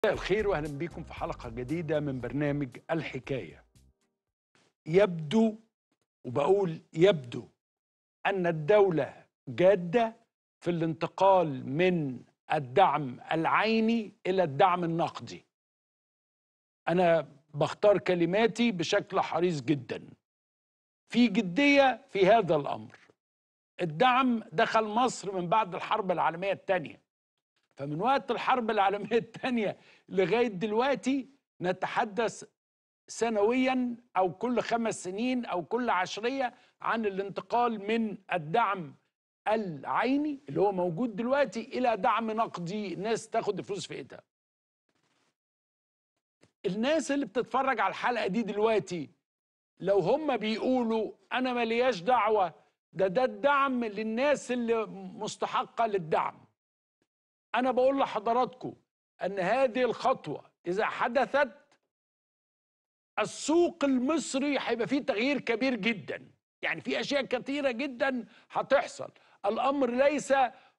مساء الخير واهلا بكم في حلقه جديده من برنامج الحكايه. يبدو وبقول يبدو ان الدوله جاده في الانتقال من الدعم العيني الى الدعم النقدي. انا بختار كلماتي بشكل حريص جدا. في جديه في هذا الامر. الدعم دخل مصر من بعد الحرب العالميه الثانيه. فمن وقت الحرب العالمية الثانية لغاية دلوقتي نتحدث سنويا أو كل خمس سنين أو كل عشرية عن الانتقال من الدعم العيني اللي هو موجود دلوقتي إلى دعم نقدي ناس تاخد الفلوس في إيدها الناس اللي بتتفرج على الحلقة دي دلوقتي لو هم بيقولوا أنا ملياش دعوة ده ده الدعم للناس اللي مستحقة للدعم أنا بقول لحضراتكم أن هذه الخطوة إذا حدثت السوق المصري هيبقى فيه تغيير كبير جدا يعني في أشياء كثيرة جدا هتحصل الأمر ليس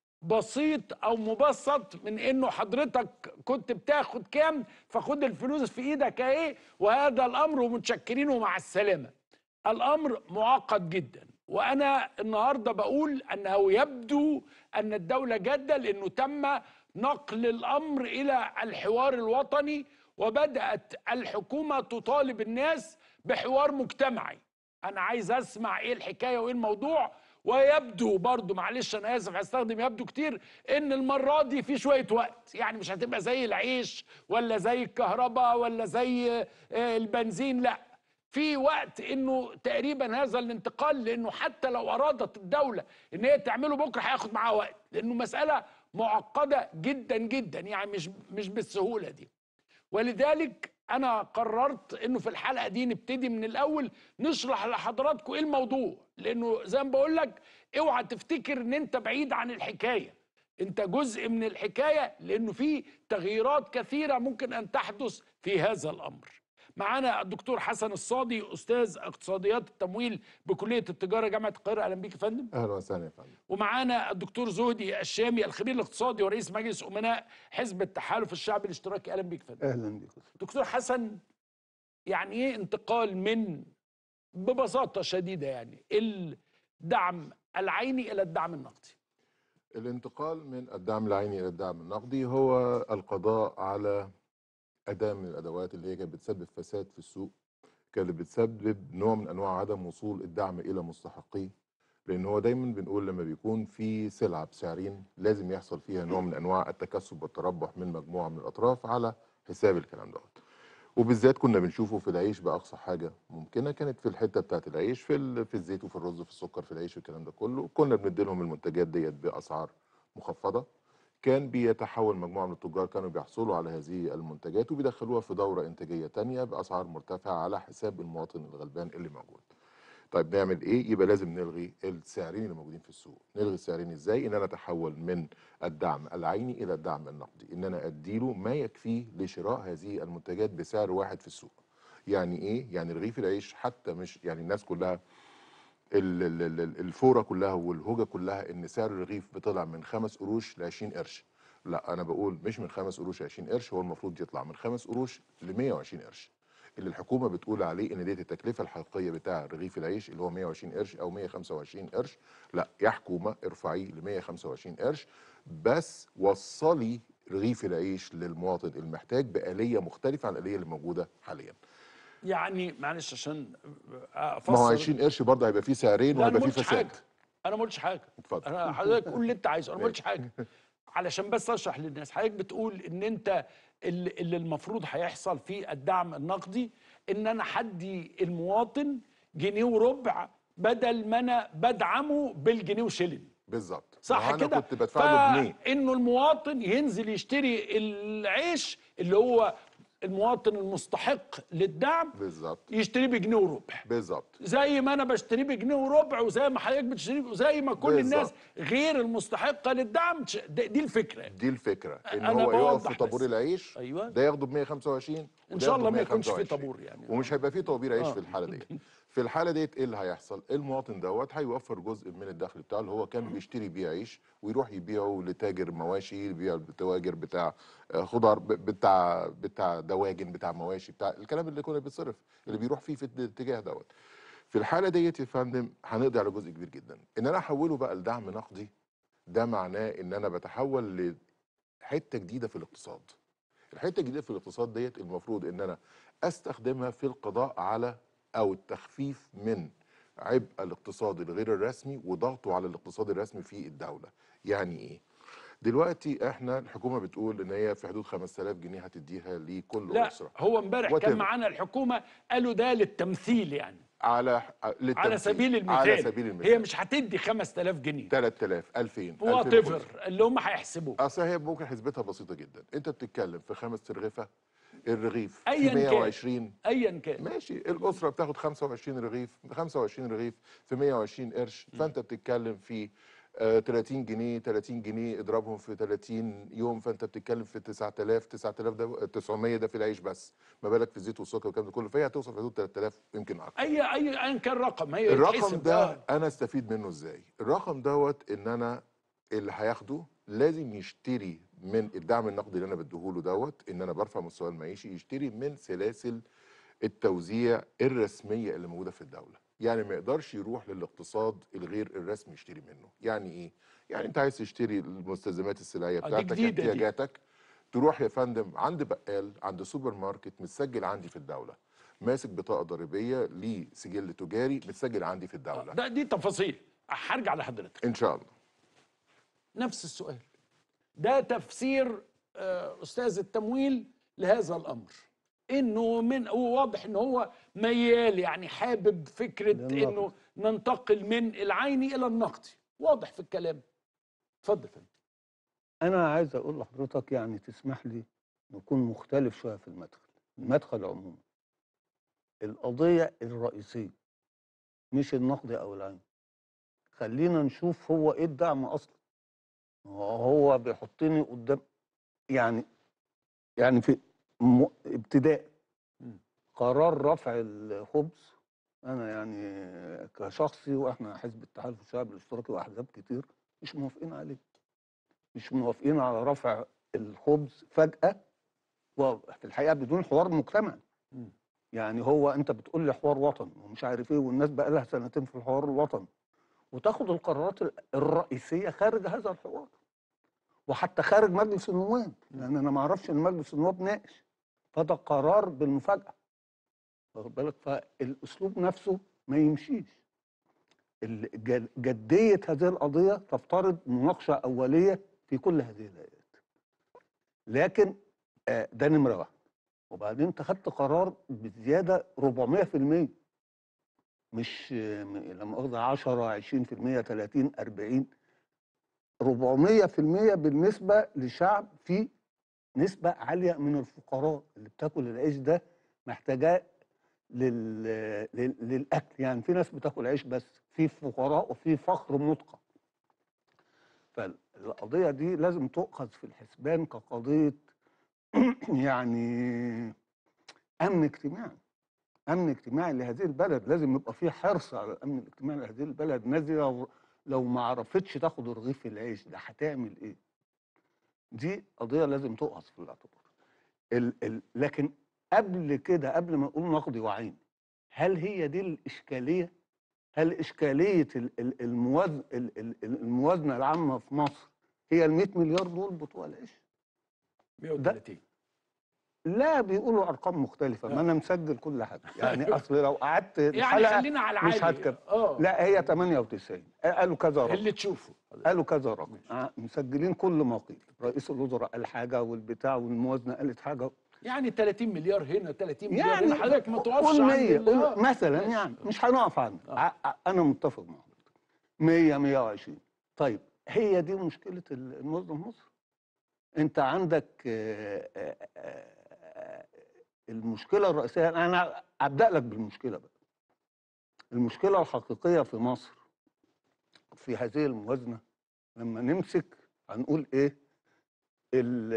بسيط أو مبسط من إنه حضرتك كنت بتاخد كام فخد الفلوس في إيدك إيه وهذا الأمر ومتشكرين ومع السلامة الأمر معقد جدا وانا النهارده بقول انه يبدو ان الدوله جاده لانه تم نقل الامر الى الحوار الوطني وبدات الحكومه تطالب الناس بحوار مجتمعي انا عايز اسمع ايه الحكايه وايه الموضوع ويبدو برضو معلش انا اسف هستخدم يبدو كتير ان المره دي في شويه وقت يعني مش هتبقى زي العيش ولا زي الكهرباء ولا زي البنزين لا في وقت انه تقريبا هذا الانتقال لانه حتى لو ارادت الدوله ان هي تعمله بكره هياخد معاها وقت لانه مساله معقده جدا جدا يعني مش مش بالسهوله دي ولذلك انا قررت انه في الحلقه دي نبتدي من الاول نشرح لحضراتكم ايه الموضوع لانه زي ما بقول لك اوعى تفتكر ان انت بعيد عن الحكايه انت جزء من الحكايه لانه في تغييرات كثيره ممكن ان تحدث في هذا الامر معانا الدكتور حسن الصادي استاذ اقتصاديات التمويل بكليه التجاره جامعه القاهره اهلا بيك يا فندم اهلا وسهلا يا فندم ومعانا الدكتور زهدي الشامي الخبير الاقتصادي ورئيس مجلس امناء حزب التحالف الشعبي الاشتراكي اهلا بيك يا فندم اهلا بك دكتور حسن يعني ايه انتقال من ببساطه شديده يعني الدعم العيني الى الدعم النقدي الانتقال من الدعم العيني الى الدعم النقدي هو القضاء على اداه من الادوات اللي هي كانت بتسبب فساد في السوق كانت بتسبب نوع من انواع عدم وصول الدعم الى مستحقيه لان هو دايما بنقول لما بيكون في سلعه بسعرين لازم يحصل فيها نوع من انواع التكسب والتربح من مجموعه من الاطراف على حساب الكلام دوت وبالذات كنا بنشوفه في العيش باقصى حاجه ممكنه كانت في الحته بتاعه العيش في في الزيت وفي الرز وفي السكر في العيش والكلام ده كله كنا بندي لهم المنتجات ديت باسعار مخفضه كان بيتحول مجموعه من التجار كانوا بيحصلوا على هذه المنتجات وبيدخلوها في دوره انتاجيه تانية باسعار مرتفعه على حساب المواطن الغلبان اللي موجود. طيب نعمل ايه؟ يبقى لازم نلغي السعرين اللي موجودين في السوق، نلغي السعرين ازاي؟ ان انا اتحول من الدعم العيني الى الدعم النقدي، ان انا اديله ما يكفيه لشراء هذه المنتجات بسعر واحد في السوق. يعني ايه؟ يعني رغيف العيش حتى مش يعني الناس كلها الفوره كلها والهوجه كلها ان سعر الرغيف بيطلع من خمس قروش ل 20 قرش لا انا بقول مش من خمس قروش ل 20 قرش هو المفروض يطلع من خمس قروش ل 120 قرش اللي الحكومه بتقول عليه ان ديت التكلفه الحقيقيه بتاع رغيف العيش اللي هو 120 قرش او 125 قرش لا يا حكومه ارفعيه ل 125 قرش بس وصلي رغيف العيش للمواطن المحتاج بآلية مختلفة عن الآلية اللي موجودة حاليا يعني معلش عشان ما هو 20 قرش برضه هيبقى فيه سعرين لا انا وهيبقى ما فيه قلتش فساد حاجه انا ما قلتش حاجه اتفضل انا حضرتك قول اللي انت عايزه انا ما قلتش حاجه علشان بس اشرح للناس حضرتك بتقول ان انت اللي, اللي المفروض هيحصل في الدعم النقدي ان انا حدي المواطن جنيه وربع بدل ما انا بدعمه بالجنيه وشلن بالظبط صح ما هو كده انا كنت بدفع له جنيه انه المواطن ينزل يشتري العيش اللي هو المواطن المستحق للدعم بالظبط يشتريه بجنيه وربع بالظبط زي ما انا بشتريه بجنيه وربع وزي ما حضرتك بتشتريه وزي ما كل بالظبط. الناس غير المستحقه للدعم تش- دي دي الفكره دي الفكره ان أنا هو يقف بوضح في طابور بس. العيش أيوة. ده ياخده ب 125 ان وده شاء ياخده الله ب ما يكونش في 125. طابور يعني ومش هيبقى فيه طوابير عيش آه. في الحاله دي في الحاله ديت ايه اللي هيحصل المواطن دوت هيوفر جزء من الدخل بتاعه اللي هو كان بيشتري بيه عيش ويروح يبيعه لتاجر مواشي يبيع لتاجر بتاع آه، خضار ب- بتاع بتاع دواجن بتاع مواشي بتاع الكلام اللي كنا بيتصرف اللي بيروح فيه في الاتجاه دوت في الحاله ديت يا فندم هنقضي على جزء كبير جدا ان انا احوله بقى لدعم نقدي ده معناه ان انا بتحول لحته جديده في الاقتصاد الحته الجديده في الاقتصاد ديت المفروض ان انا استخدمها في القضاء على او التخفيف من عبء الاقتصاد الغير الرسمي وضغطه على الاقتصاد الرسمي في الدوله يعني ايه دلوقتي احنا الحكومه بتقول ان هي في حدود 5000 جنيه هتديها لكل لا اسره هو امبارح كان Whatever. معانا الحكومه قالوا ده للتمثيل يعني على على للتمثيل. سبيل المثال على سبيل المثال هي مش هتدي 5000 جنيه 3000 2000 وات 2000 ايفر اللي هم هيحسبوه اصل هي ممكن حسبتها بسيطه جدا انت بتتكلم في خمس ترغيفه الرغيف أياً في كان. 120 ايا كان ماشي الاسره بتاخد 25 رغيف 25 رغيف في 120 قرش فانت بتتكلم في آه 30 جنيه 30 جنيه اضربهم في 30 يوم فانت بتتكلم في 9000 9000 ده 900 ده في العيش بس ما بالك في الزيت والسكر والكلام ده كله فهي هتوصل في حدود 3000 يمكن اكتر اي اي ايا كان رقم هي الرقم يتحسب ده آه. انا استفيد منه ازاي الرقم دوت ان انا اللي هياخده لازم يشتري من الدعم النقدي اللي انا بديهوله دوت ان انا برفع مستوى المعيشي يشتري من سلاسل التوزيع الرسميه اللي موجوده في الدوله يعني ما يقدرش يروح للاقتصاد الغير الرسمي يشتري منه يعني ايه يعني انت عايز تشتري المستلزمات السلعيه دي بتاعتك جديدة دي. احتياجاتك تروح يا فندم عند بقال عند سوبر ماركت متسجل عندي في الدوله ماسك بطاقه ضريبيه ليه سجل تجاري متسجل عندي في الدوله ده دي تفاصيل هرجع لحضرتك ان شاء الله نفس السؤال ده تفسير آه، استاذ التمويل لهذا الامر انه من هو واضح ان هو ميال يعني حابب فكره للنقد. انه ننتقل من العيني الى النقدي واضح في الكلام اتفضل يا فندم انا عايز اقول لحضرتك يعني تسمح لي نكون مختلف شويه في المدخل المدخل عموما القضيه الرئيسيه مش النقد او العين خلينا نشوف هو ايه الدعم اصلا هو هو بيحطني قدام يعني يعني في م... ابتداء مم. قرار رفع الخبز انا يعني كشخصي واحنا حزب التحالف الشعبي الاشتراكي واحزاب كتير مش موافقين عليه مش موافقين على رفع الخبز فجأة وفي الحقيقة بدون حوار مجتمعي مم. يعني هو انت بتقول لي حوار وطني ومش عارف ايه والناس بقى لها سنتين في الحوار الوطني وتاخد القرارات ال- الرئيسية خارج هذا الحوار وحتى خارج مجلس النواب لان انا ما اعرفش ان مجلس النواب ناقش فده قرار بالمفاجأة واخد بالك فالاسلوب نفسه ما يمشيش ال- جد- جدية هذه القضية تفترض مناقشة أولية في كل هذه الآيات لكن آه، ده نمرة واحد وبعدين انت خدت قرار بزيادة 400% مش آه، م- لا مؤاخذة 10 20% 30 40 400% بالنسبة لشعب فيه نسبة عالية من الفقراء اللي بتاكل العيش ده محتاجاه لل... لل... للاكل يعني في ناس بتاكل عيش بس في فقراء وفي فقر مدقع فالقضيه دي لازم تؤخذ في الحسبان كقضيه يعني امن اجتماعي امن اجتماعي لهذه البلد لازم يبقى في حرص على الامن الاجتماعي لهذه البلد الناس دي لو لو ما عرفتش تاخد رغيف العيش ده هتعمل ايه دي قضيه لازم تؤخذ في الاعتبار ال... ال... لكن قبل كده قبل ما نقول نقدي وعين هل هي دي الإشكالية؟ هل إشكالية ال- ال- الموازن ال- ال- الموازنة العامة في مصر هي ال 100 مليار دول بتوع العيش؟ 130 لا بيقولوا أرقام مختلفة ما أنا مسجل كل حاجة يعني أصل لو قعدت يعني الحلقة خلينا على العالي مش هتكفي اه لا هي 98 قالوا كذا رقم اللي تشوفه قالوا كذا رقم آه، مسجلين كل ما قيل رئيس الوزراء قال حاجة والبتاع والموازنة قالت حاجة يعني 30 مليار هنا 30 مليار يعني هنا حضرتك ما تقفش قول عند 100 ال- قول آه. مثلا ماشي. يعني مش هنقف عنه آه. ع- ع- انا متفق مع حضرتك 100 120 طيب هي دي مشكله ال- الموازنه في مصر انت عندك آه، آه، آه، المشكله الرئيسيه انا ابدا لك بالمشكله بقى المشكله الحقيقيه في مصر في هذه الموازنه لما نمسك هنقول ايه ال-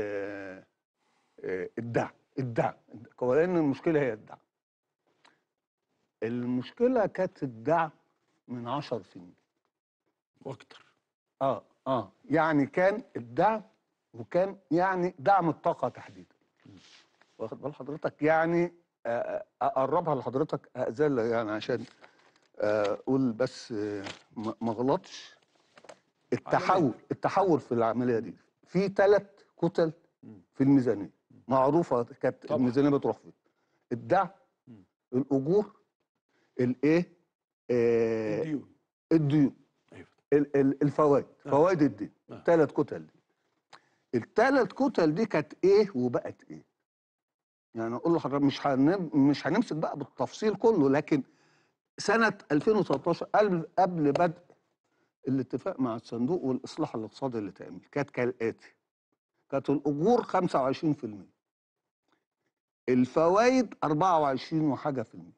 آه، الدعم الدعم ولان المشكله هي الدعم المشكله كانت الدعم من عشر سنين واكتر اه اه يعني كان الدعم وكان يعني دعم الطاقه تحديدا واخد بال حضرتك يعني آه، آه، اقربها لحضرتك اذل يعني عشان آه، اقول بس آه، ما ما غلطش التحول التحول في العمليه دي في ثلاث كتل في الميزانيه معروفه كانت طبعاً. الميزانيه بتروح فين الدعم مم. الاجور الايه آه، الديون الديون ايوه ال- ال- الفوائد آه. فوائد الدين آه. الثلاث كتل دي الثلاث كتل دي كانت ايه وبقت ايه يعني اقول لحضرتك مش هنم مش هنمسك بقى بالتفصيل كله لكن سنه 2013 قبل قبل بدء الاتفاق مع الصندوق والاصلاح الاقتصادي اللي اتعمل كانت كالاتي كانت الاجور 25% الفوائد 24 وحاجه في المية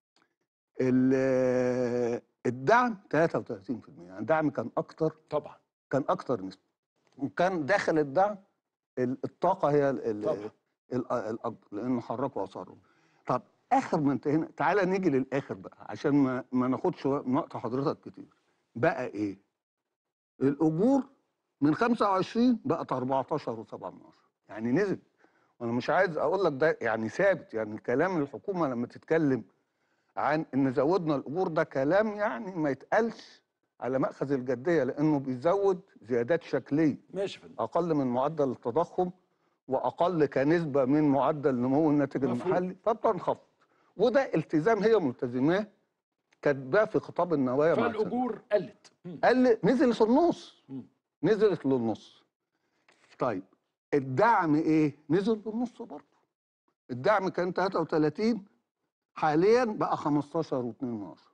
ال- الدعم 33% يعني الدعم كان اكتر طبعا كان اكتر نسبه وكان داخل الدعم ال- الطاقه هي ال- ال- طبعا. ال- الاكبر لانه حركوا اسعارهم طب اخر ما انتهينا تعالى نيجي للاخر بقى عشان ما, ما ناخدش وقت حضرتك كتير بقى ايه الاجور من 25 بقت 14 و7 يعني نزل وانا مش عايز اقول لك ده يعني ثابت يعني كلام الحكومه لما تتكلم عن ان زودنا الاجور ده كلام يعني ما يتقالش على مأخذ الجديه لانه بيزود زيادات شكليه ماشي يا فندم اقل من معدل التضخم واقل كنسبه من معدل نمو الناتج مفهوم. المحلي فبتنخفض وده التزام هي ملتزماه كاتباه في خطاب النوايا مع السنة. فالاجور قلت مم. قال نزل في النص مم. نزلت للنص طيب الدعم ايه نزل بالنص برضه الدعم كان 33 حاليا بقى 15 و2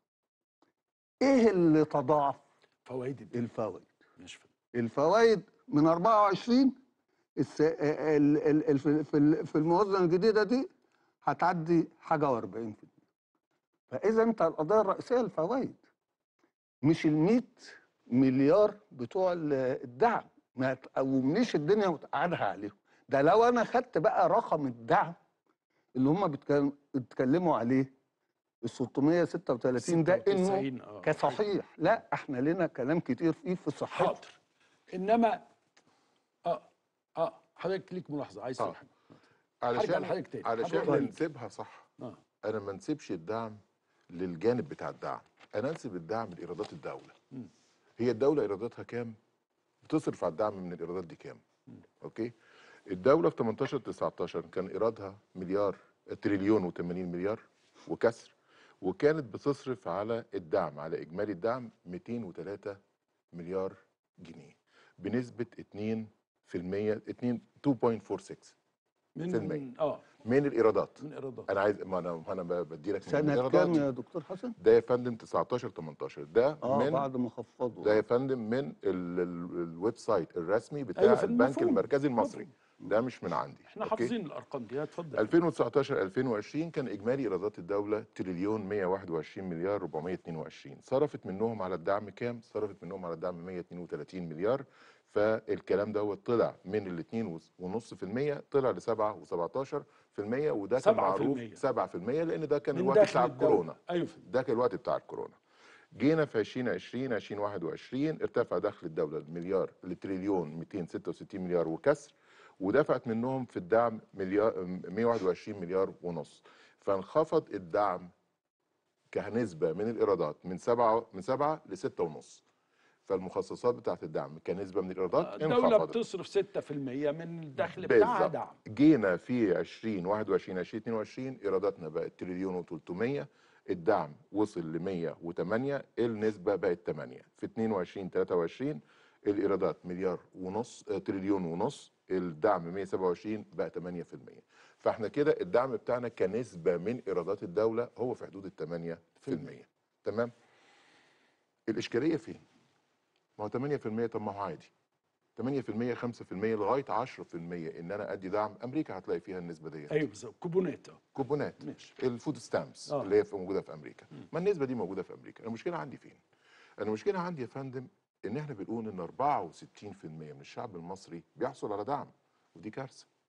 ايه اللي تضاعف فوائد الدين الفوائد ماشي يا فندم الفوائد من 24 الس... ال... ال... ال... في- في ال- في الموازنه الجديده دي هتعدي حاجه و40% فاذا انت القضيه الرئيسيه الفوائد مش ال 100 مليار بتوع ال- الدعم ما تقومنيش الدنيا وتقعدها عليهم ده لو انا خدت بقى رقم الدعم اللي هم بيتكلم- بيتكلموا عليه ال 636 ده انه 96 آه. كصحيح لا احنا لنا كلام كتير فيه في صحته حاضر انما اه اه حضرتك ليك ملاحظه عايز تقول آه. حاجه هرجع علشان لحضرتك تاني. علشان حضرتك- ننسبها صح اه انا ما انسبش الدعم للجانب بتاع الدعم انا انسب الدعم لايرادات الدوله مم. هي الدوله ايراداتها كام بتصرف على الدعم من الايرادات دي كام اوكي الدوله في 18 19 كان ايرادها مليار تريليون و80 مليار وكسر وكانت بتصرف على الدعم على اجمالي الدعم 203 مليار جنيه بنسبه 2% 2 2.46 في المية. من اه من الايرادات من ايرادات انا عايز ما انا ما انا بدي لك من سنه الإيرادات كام دي. يا دكتور حسن؟ ده يا فندم 19 18 ده اه من بعد ما خفضوا ده يا فندم من ال- ال- الويب سايت الرسمي بتاع أيوة، في البنك المفهوم. المركزي المصري ده مش من عندي احنا أوكي؟ حافظين الارقام دي اتفضل 2019 2020 كان اجمالي ايرادات الدوله تريليون 121 مليار 422 صرفت منهم على الدعم كام صرفت منهم على الدعم 132 مليار فالكلام دوت طلع من ال 2.5% طلع ل 7 و17% وده كان 7%. معروف 7% لان ده كان من الوقت داخل بتاع الدولة. الكورونا ايوه يا فندم. ده كان الوقت بتاع الكورونا جينا في 2020 2021 ارتفع دخل الدوله المليار لتريليون 266 مليار وكسر ودفعت منهم في الدعم مليار 121 مليار ونص فانخفض الدعم كنسبه من الايرادات من 7 من 7 ل 6 ونص فالمخصصات بتاعت الدعم كنسبه من الايرادات الدولة انخفضت بتصرف 6% من الدخل بتاعها بالظبط دعم جينا في 20 21 20 22 ايراداتنا بقت تريليون و300 الدعم وصل ل 108 النسبه بقت 8 في 22 23 الايرادات مليار ونص آه، تريليون ونص الدعم 127 بقى 8% فاحنا كده الدعم بتاعنا كنسبه من ايرادات الدوله هو في حدود ال 8% تمام الاشكاليه فين؟ ما هو 8% طب ما هو عادي 8% 5% لغايه 10% ان انا ادي دعم امريكا هتلاقي فيها النسبه ديت ايوه بالظبط كوبونات آه. كوبونات ماشي الفود ستامبس آه. اللي هي في- موجوده في امريكا ما النسبه دي موجوده في امريكا المشكله عندي فين أنا المشكله عندي يا فندم ان احنا بنقول ان 64% من الشعب المصري بيحصل على دعم ودي كارثه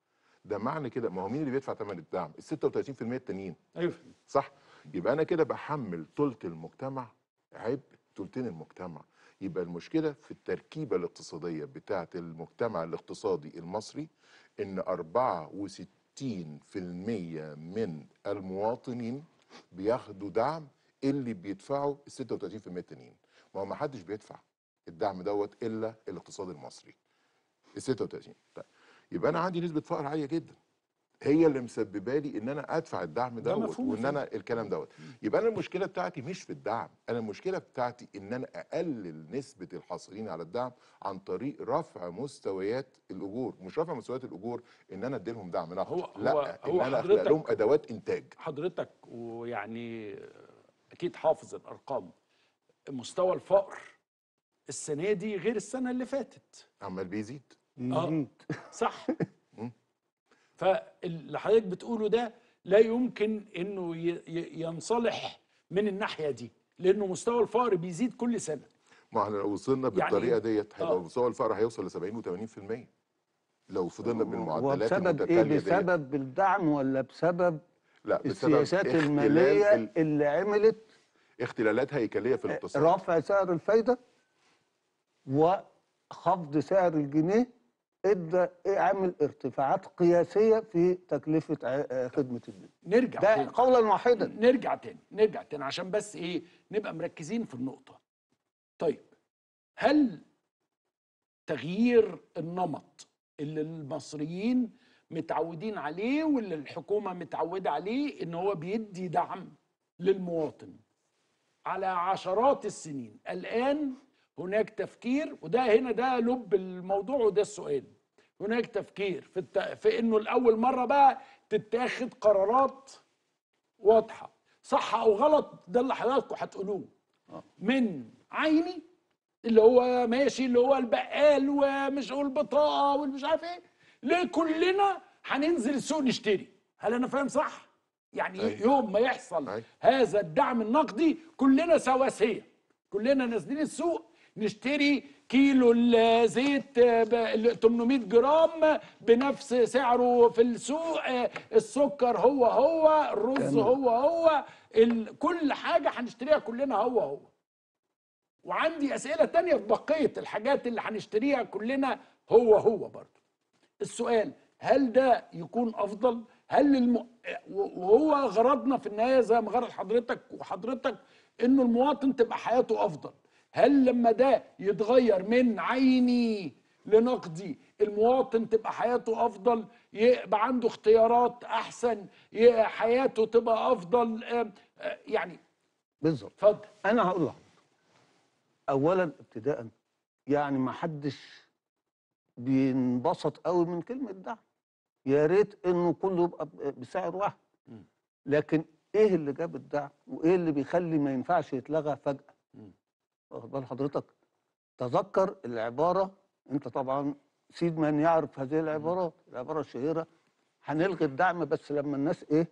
ده معنى كده ما هو مين اللي بيدفع ثمن الدعم ال 36% التانيين ايوه صح يبقى انا كده بحمل ثلث المجتمع عبء ثلثين المجتمع يبقى المشكله في التركيبه الاقتصاديه بتاعه المجتمع الاقتصادي المصري ان 64% من المواطنين بياخدوا دعم اللي بيدفعوا ال 36% التانيين ما هو ما حدش بيدفع الدعم دوت الا الاقتصاد المصري ال 36 طيب يبقى انا عندي نسبه فقر عاليه جدا هي اللي مسببه لي ان انا ادفع الدعم ده دوت مفهوم وان انا الكلام دوت يبقى انا المشكله بتاعتي مش في الدعم انا المشكله بتاعتي ان انا اقلل نسبه الحاصلين على الدعم عن طريق رفع مستويات الاجور مش رفع مستويات الاجور ان انا ادي لهم دعم نقد هو- لا هو- ان هو انا اخلق حضرتك- لهم ادوات انتاج حضرتك ويعني اكيد حافظ الارقام مستوى الفقر السنه دي غير السنه اللي فاتت عمال بيزيد يزيد صح مم. فاللي حضرتك بتقوله ده لا يمكن انه ي- ي- ينصلح من الناحيه دي لانه مستوى الفقر بيزيد كل سنه ما احنا لو وصلنا يعني- بالطريقه ديت هيبقى آه. مستوى الفقر هيوصل ل 70 و80% لو فضلنا بالمعدلات وبسبب المتتاليه ايه ديت بسبب الدعم ولا بسبب لا بسبب السياسات اختلال الماليه ال- اللي عملت اختلالات هيكليه في الاقتصاد رفع سعر الفايده وخفض سعر الجنيه ادى عامل ارتفاعات قياسيه في تكلفه ع- آه، خدمه الدين نرجع ده تاني. قولا واحدا نرجع تاني نرجع تاني عشان بس ايه نبقى مركزين في النقطة طيب هل تغيير النمط اللي المصريين متعودين عليه واللي الحكومة متعودة عليه ان هو بيدي دعم للمواطن على عشرات السنين الآن هناك تفكير وده هنا ده لب الموضوع وده السؤال هناك تفكير في, الت... في انه الأول مرة بقى تتاخد قرارات واضحه صح او غلط ده اللي حضراتكم هتقولوه من عيني اللي هو ماشي اللي هو البقال ومش هو البطاقه والمش عارف ايه ليه كلنا هننزل السوق نشتري هل انا فاهم صح يعني أيوة. يوم ما يحصل أيوة. هذا الدعم النقدي كلنا سواسيه كلنا نازلين السوق نشتري كيلو الزيت ب 800 جرام بنفس سعره في السوق آه، السكر هو هو الرز كان- هو هو ال... كل حاجة هنشتريها كلنا هو هو وعندي أسئلة تانية في بقية الحاجات اللي هنشتريها كلنا هو هو برضه السؤال هل ده يكون افضل هل الم... وهو غرضنا في النهايه زي ما غرض حضرتك وحضرتك انه المواطن تبقى حياته افضل هل لما ده يتغير من عيني لنقدي المواطن تبقى حياته افضل يبقى عنده اختيارات احسن ي- حياته تبقى افضل آم، آه، يعني بالظبط اتفضل انا هقول لك اولا ابتداء يعني ما حدش بينبسط قوي من كلمه دعم يا ريت انه كله يبقى ب- بسعر واحد مم. لكن ايه اللي جاب الدعم وايه اللي بيخلي ما ينفعش يتلغى فجاه مم. واخد بال حضرتك تذكر العباره انت طبعا سيد من يعرف هذه العبارات العباره الشهيره هنلغي الدعم بس لما الناس ايه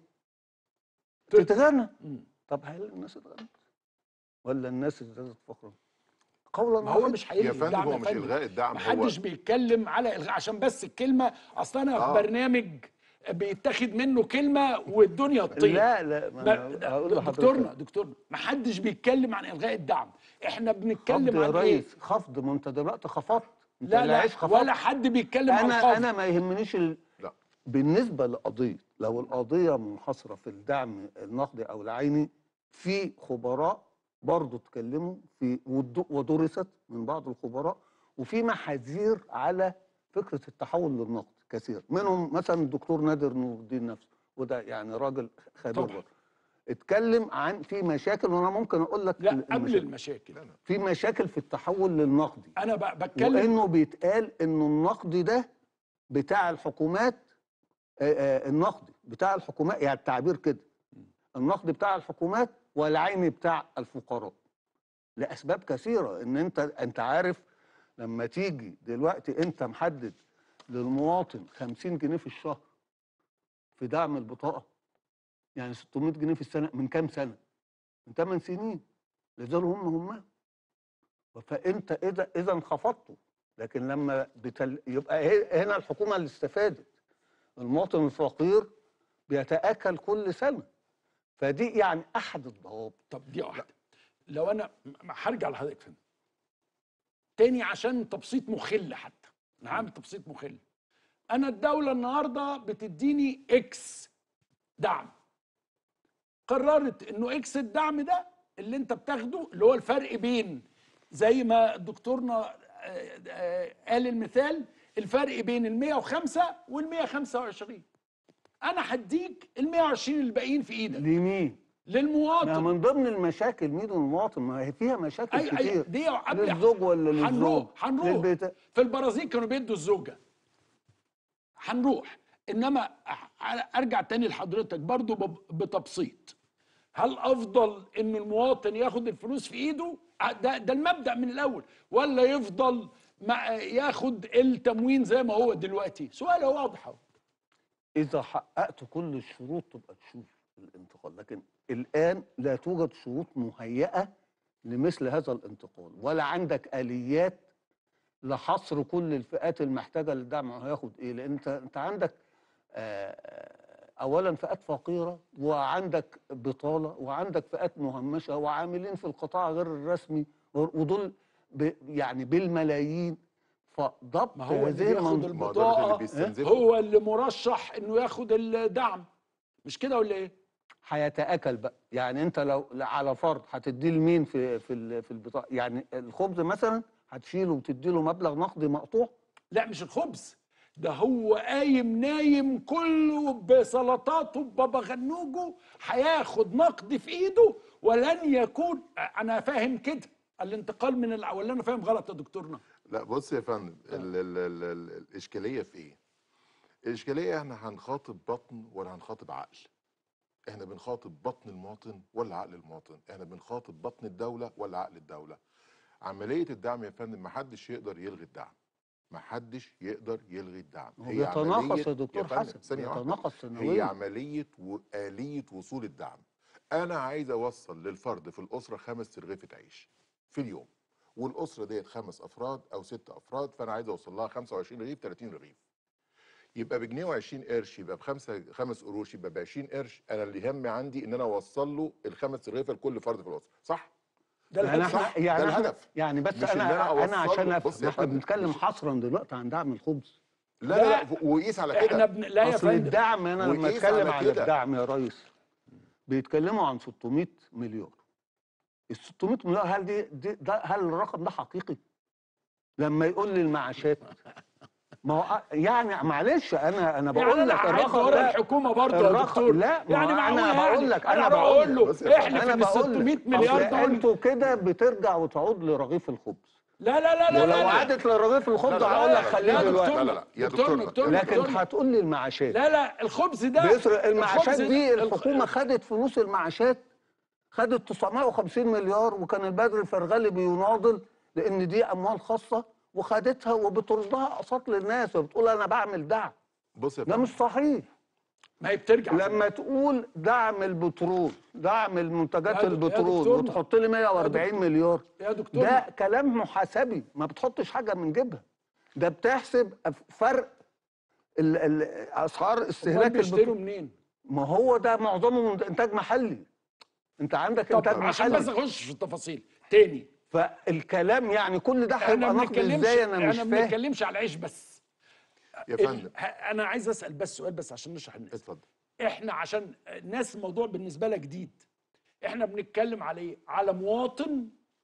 تتغنى مم. طب هل الناس اتغنت ولا الناس ازدادت فقرا قولا ما هو واحدا. مش يا هيلغي فندم الدعم هو يا مش فندم. الغاء الدعم هو محدش بيتكلم على الغاء عشان بس الكلمه اصل انا آه. في برنامج بيتاخد منه كلمه والدنيا تطير لا لا ما ما- أنا هقول لحضرتك دكتورنا دكتورنا محدش بيتكلم عن الغاء الدعم احنا خفض بنتكلم يا عن ايه ريس خفض ما انت دلوقتي خفضت انت لا اللي لا عايش خفضت ولا حد بيتكلم عن انا الخفض انا ما يهمنيش ال... لا بالنسبه لقضيه لو القضيه منحصره في الدعم النقدي او العيني في خبراء برضه اتكلموا في ود- ودرست من بعض الخبراء وفي محاذير على فكره التحول للنقد كثير منهم مثلا الدكتور نادر نور الدين نفسه وده يعني راجل خبير طبعا. برضه. اتكلم عن في مشاكل وانا ممكن اقول لك لا ال- قبل المشاكل. المشاكل في مشاكل في التحول للنقدي انا ب- بتكلم وانه بيتقال انه النقد ده بتاع الحكومات آه، آه، النقد بتاع الحكومات يعني التعبير كده النقد بتاع الحكومات والعين بتاع الفقراء لاسباب كثيره ان انت انت عارف لما تيجي دلوقتي انت محدد للمواطن 50 جنيه في الشهر في دعم البطاقه يعني 600 جنيه في السنه من كام سنه؟ من 8 سنين لذلك هم هم فانت اذا اذا انخفضته لكن لما بتل... يبقى هي- هنا الحكومه اللي استفادت المواطن الفقير بيتاكل كل سنه فدي يعني احد الضوابط طب دي واحده لو انا م- هرجع لحضرتك فين تاني عشان تبسيط مخل حتى انا هعمل تبسيط مخل انا الدوله النهارده بتديني اكس دعم قررت انه اكس الدعم ده اللي انت بتاخده اللي هو الفرق بين زي ما دكتورنا آه، آه، قال المثال الفرق بين ال 105 وال 125 انا هديك ال 120 الباقيين في ايدك لمين؟ ما للمواطن من ضمن المشاكل مين المواطن ما هي فيها مشاكل اي اي كتير دي قبل للزوج ولا للزوج هنروح هنروح للبيت في البرازيل كانوا بيدوا الزوجه هنروح انما أ- ارجع تاني لحضرتك برضو بب- بتبسيط هل افضل ان المواطن ياخد الفلوس في ايده أ- ده ده المبدا من الاول ولا يفضل ما ياخد التموين زي ما هو دلوقتي سؤال واضح أهو. اذا حققت كل الشروط تبقى تشوف الانتقال لكن الان لا توجد شروط مهيئه لمثل هذا الانتقال ولا عندك اليات لحصر كل الفئات المحتاجه للدعم هياخد ايه لان انت انت عندك آه، اولا فئات فقيره وعندك بطاله وعندك فئات مهمشه وعاملين في القطاع غير الرسمي ودول ب يعني بالملايين فضبط ما هو اللي هذه بياخد المنظومه ما هو ده اللي البطاقه بيستنزفه. هو اللي مرشح انه ياخد الدعم مش كده ولا ايه؟ هيتاكل بقى يعني انت لو على فرض هتديه لمين في في ال- في البطاقه يعني الخبز مثلا هتشيله وتدي له مبلغ نقدي مقطوع لا مش الخبز ده هو قايم نايم كله بسلطاته ببابا غنوجه هياخد نقد في ايده ولن يكون انا فاهم كده الانتقال من الع... ولا انا فاهم غلط يا دكتورنا لا بص يا فندم ال ال ال ال الاشكاليه في ايه؟ الاشكاليه احنا هنخاطب بطن ولا هنخاطب عقل؟ احنا بنخاطب بطن المواطن ولا عقل المواطن؟ احنا بنخاطب بطن الدوله ولا عقل الدوله؟ عمليه الدعم يا فندم محدش يقدر يلغي الدعم محدش يقدر يلغي الدعم هو بيتناقص عملية- يا دكتور فندم، حسن ثانيه واحده بيتناقص هي سنويا عمليه واليه وصول الدعم انا عايز اوصل للفرد في الاسره خمس رغيفه عيش في اليوم والاسره ديت خمس افراد او ست افراد فانا عايز اوصل لها 25 رغيف 30 رغيف يبقى بجنيه و20 قرش يبقى بخمسه خمس قروش يبقى ب 20 قرش انا اللي يهم عندي ان انا اوصل له الخمس رغيفه لكل فرد في الاسره صح؟ ده يعني الهدف احنا صح، يعني ده احنا الهدف. يعني بس مش إن انا أنا انا أوصل عشان له. افهم بص يا احنا فندم، بنتكلم مش- حصرا دلوقتي عن دعم الخبز لا لا, لا. لا وقيس على احنا كده بن... لا يا اصل فندم الدعم انا لما وقيس اتكلم على عن كده. الدعم يا ريس بيتكلموا عن 600 مليار ال 600 مليار هل دي, دي ده هل الرقم ده حقيقي؟ لما يقول لي المعاشات ما هو يعني معلش انا انا يعني بقول انا لك هعد الرقم ورا ده الحكومه برضه يا الرقم- دكتور لا، ما يعني هو أنا معقول بقول يعني لك- انا أنا هروح بقول اقول له بص يا احنا انا في ال بقول 600 لك، مليار أصل دول انتوا كده بترجع وتعود لرغيف الخبز لا لا لا لا ولو لا عادت لرغيف الخبز لا، لا، هقول لا، لك لا، خليه لا دلوقتي لا، لا، لا، يا دكتورنا دكتورنا. دكتورنا لكن دكتورنا. هتقول لي المعاشات لا لا الخبز ده بيسرق المعاشات الخبز دي ده- الحكومه خدت فلوس المعاشات خدت 950 مليار وكان البدر الفرغلي بيناضل لان دي اموال خاصه وخدتها وبتردها اقساط للناس وبتقول انا بعمل دعم بص يا ده فندم مش صحيح ما هي بترجع لما تقول دعم البترول دعم المنتجات يا دك- يا البترول دكتورنا. وتحط لي 140 مليار يا دكتور ده كلام محاسبي ما بتحطش حاجه من جيبها ده بتحسب فرق ال- ال- اسعار استهلاك بيشتروا البترول منين ما هو ده معظمه من انتاج محلي انت عندك طب انتاج عشان بس محلي اخش في التفاصيل تاني فالكلام يعني كل ده احنا هيبقى ما نقد بنتكلمش ازاي انا مش انا ما فاهم بنتكلمش على العيش بس يا ال- فندم ه- انا عايز اسال بس سؤال بس عشان نشرح الناس اتفضل احنا عشان الناس الموضوع بالنسبه لها جديد احنا بنتكلم على ايه على مواطن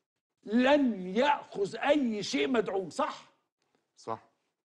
لن ياخذ اي شيء مدعوم صح صح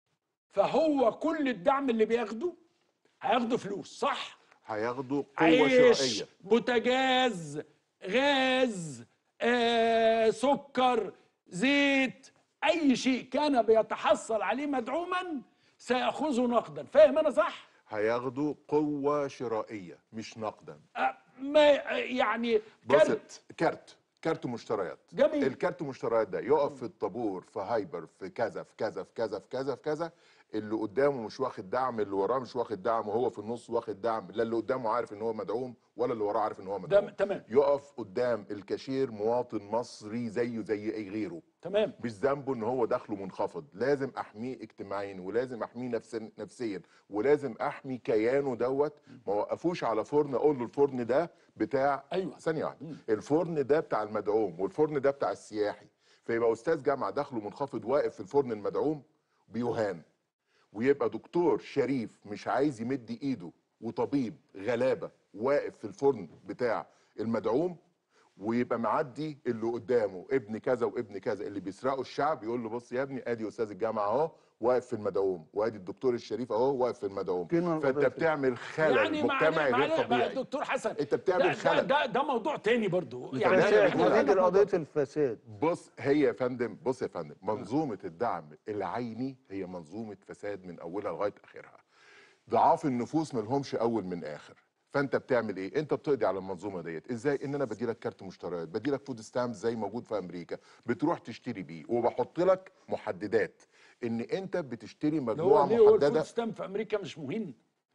فهو كل الدعم اللي بياخده هياخده فلوس صح هياخدوا قوه عيش شرائيه بوتاجاز غاز آه، سكر زيت اي شيء كان بيتحصل عليه مدعوما سياخذه نقدا فاهم انا صح هياخدوا قوه شرائيه مش نقدا آه، ما يعني بص كارت كارت كارت مشتريات جميل. الكارت مشتريات ده يقف في الطابور في هايبر في كذا في كذا في كذا في كذا في كذا اللي قدامه مش واخد دعم اللي وراه مش واخد دعم وهو في النص واخد دعم لا اللي قدامه عارف ان هو مدعوم ولا اللي وراه عارف ان هو ده مدعوم تمام يقف قدام الكاشير مواطن مصري زيه زي اي غيره تمام مش ذنبه ان هو دخله منخفض لازم احميه اجتماعيا ولازم احميه نفسيا نفسيا ولازم احمي كيانه دوت ما وقفوش على فرن اقول له الفرن ده بتاع أيوة. ثانيه واحده الفرن ده بتاع المدعوم والفرن ده بتاع السياحي فيبقى استاذ جامعه دخله منخفض واقف في الفرن المدعوم بيهان ويبقى دكتور شريف مش عايز يمد ايده وطبيب غلابه واقف في الفرن بتاع المدعوم ويبقى معدي اللي قدامه ابن كذا وابن كذا اللي بيسرقوا الشعب يقول له بص يا ابني ادي استاذ الجامعه اهو واقف في المدعوم وادي الدكتور الشريف اهو واقف في المدعوم كلمة فانت القضية. بتعمل خلل يعني مجتمعي معلش غير معلش طبيعي دكتور حسن انت بتعمل ده, ده, خلل. ده, ده موضوع تاني برضو يعني الفساد أنا احنا بقول هنيجي ده موضوع- لقضيه الفساد بص هي يا فندم بص يا فندم منظومه الدعم العيني هي منظومه فساد من اولها لغايه اخرها ضعاف النفوس ملهمش اول من اخر فانت بتعمل ايه انت بتقضي على المنظومه ديت ازاي ان انا بدي لك كارت مشتريات بدي لك فود ستامب زي موجود في امريكا بتروح تشتري بيه وبحط لك محددات ان انت بتشتري اللي مجموعه هو ليه هو الفود محدده ستامب في امريكا مش مهم